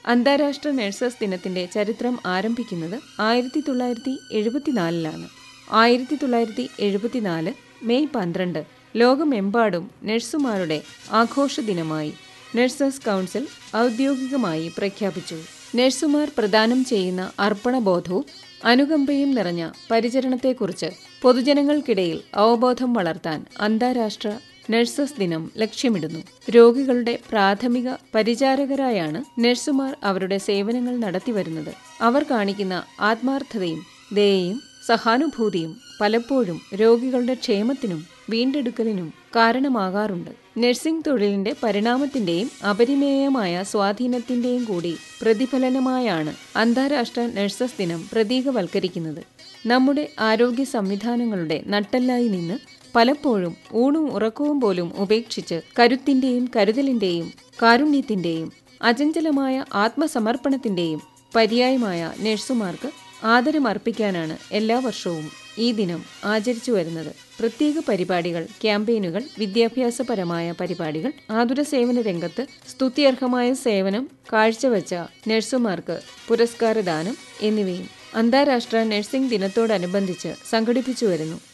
അന്താരാഷ്ട്ര നഴ്സസ് ദിനത്തിന്റെ ചരിത്രം ആരംഭിക്കുന്നത് ആയിരത്തി തൊള്ളായിരത്തി എഴുപത്തിനാലിലാണ് ആയിരത്തി തൊള്ളായിരത്തി എഴുപത്തിനാല് മെയ് പന്ത്രണ്ട് ലോകമെമ്പാടും നഴ്സുമാരുടെ ആഘോഷ ദിനമായി നഴ്സസ് കൗൺസിൽ ഔദ്യോഗികമായി പ്രഖ്യാപിച്ചു നഴ്സുമാർ പ്രദാനം ചെയ്യുന്ന അർപ്പണബോധവും അനുകമ്പയും നിറഞ്ഞ പരിചരണത്തെക്കുറിച്ച് പൊതുജനങ്ങൾക്കിടയിൽ അവബോധം വളർത്താൻ അന്താരാഷ്ട്ര നഴ്സസ് ദിനം ലക്ഷ്യമിടുന്നു രോഗികളുടെ പ്രാഥമിക പരിചാരകരായാണ് നഴ്സുമാർ അവരുടെ സേവനങ്ങൾ നടത്തിവരുന്നത് അവർ കാണിക്കുന്ന ആത്മാർത്ഥതയും ദയയും സഹാനുഭൂതിയും പലപ്പോഴും രോഗികളുടെ ക്ഷേമത്തിനും വീണ്ടെടുക്കലിനും കാരണമാകാറുണ്ട് നഴ്സിംഗ് തൊഴിലിന്റെ പരിണാമത്തിന്റെയും അപരിമേയമായ സ്വാധീനത്തിന്റെയും കൂടി പ്രതിഫലനമായാണ് അന്താരാഷ്ട്ര നഴ്സസ് ദിനം പ്രതീകവൽക്കരിക്കുന്നത് നമ്മുടെ ആരോഗ്യ സംവിധാനങ്ങളുടെ നട്ടെല്ലായി നിന്ന് പലപ്പോഴും ഊണും ഉറക്കവും പോലും ഉപേക്ഷിച്ച് കരുത്തിന്റെയും കരുതലിന്റെയും കാരുണ്യത്തിന്റെയും അചഞ്ചലമായ ആത്മസമർപ്പണത്തിന്റെയും പര്യായമായ നഴ്സുമാർക്ക് ആദരമർപ്പിക്കാനാണ് എല്ലാ വർഷവും ഈ ദിനം ആചരിച്ചു വരുന്നത് പ്രത്യേക പരിപാടികൾ ക്യാമ്പയിനുകൾ വിദ്യാഭ്യാസപരമായ പരിപാടികൾ ആതുര സേവന രംഗത്ത് സ്തുത്യർഹമായ സേവനം കാഴ്ചവെച്ച നഴ്സുമാർക്ക് പുരസ്കാരദാനം എന്നിവയും അന്താരാഷ്ട്ര നഴ്സിംഗ് ദിനത്തോടനുബന്ധിച്ച് സംഘടിപ്പിച്ചു വരുന്നു